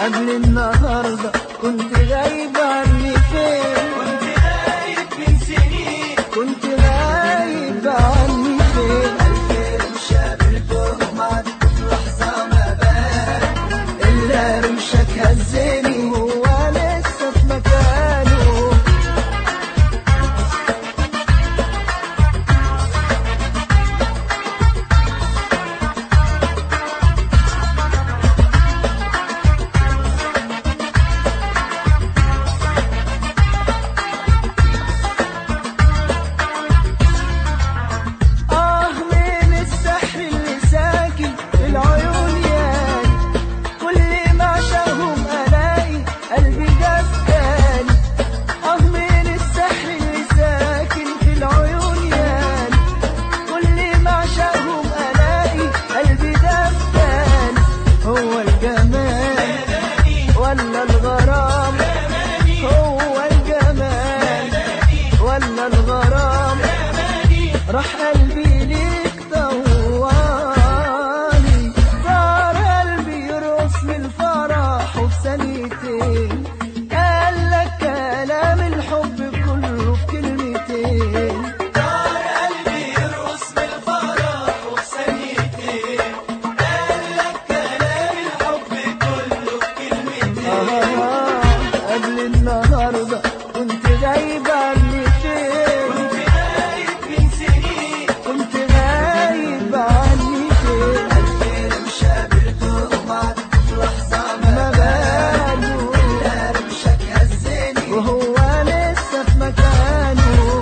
قبل النهاردة كنت غايب عني فين كنت غايب من سنين كنت غايب عني فين مش قابلتهم عدت في لحظة ما بان إلا رمشك هزني هو لسه في مكانه آه من السحر اللي ساكن في العيون ياني كل ما شاهم ألاقي قلبي دفاني آه من السحر اللي ساكن في العيون ياني كل ما شاهم ألاقي قلبي دفاني هو الجمال ولا الغرام هو الجمال ولا الغرام راح قلبي ليك طوالي صار قلبي يرقص من الفرح وفي ثانيتين قال لك كلام الحب كله في كلمتين دار قلبي يرقص من الفرح وفي ثانيتين قال لك كلام الحب كله في كلمتين آه قبل النهارده كنت غايب عني فين كنت غايب من سنين كنت غايب عني فين ألفين مش قابلتهم عدت في لحظة ما ما بان باله إلا رمشك هزني وهو لسه في مكانه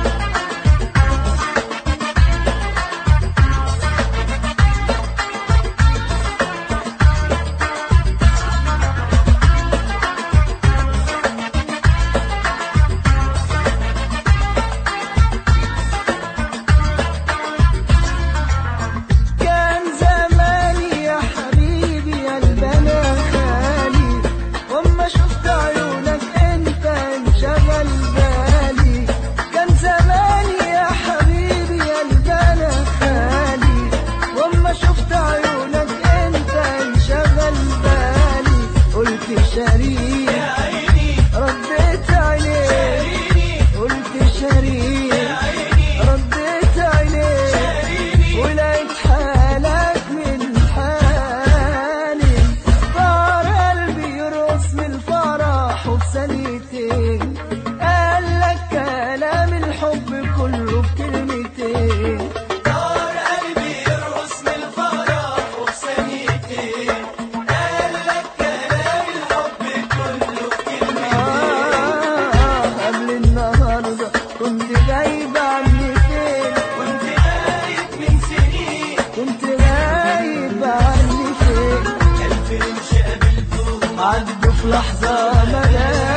كان زماني يا حبيبي قلبنا خالي واما شفت عيونك انت انشغل بالي كان زماني يا حبيبي قلبنا خالي واما شفت عيونك انت انشغل بالي قلت شريك يا عيني رديت عليه شاريني قلت شريك يا عيني رديت عليه شاريني ولقيت حالك من حالي طار قلبي يرقص من الفرح وفي ثانيتين قال لك كلام الحب كله في كلمتين دار قلبي يرقص من الفرح وفي ثانيتين قال لك كلام الحب كله في كلمتين آه قبل النهارده كنت غايب عني فين كنت غايب من سنين كنت غايب عني فين ألفين مش قابلتهم عدوا في لحظة مدى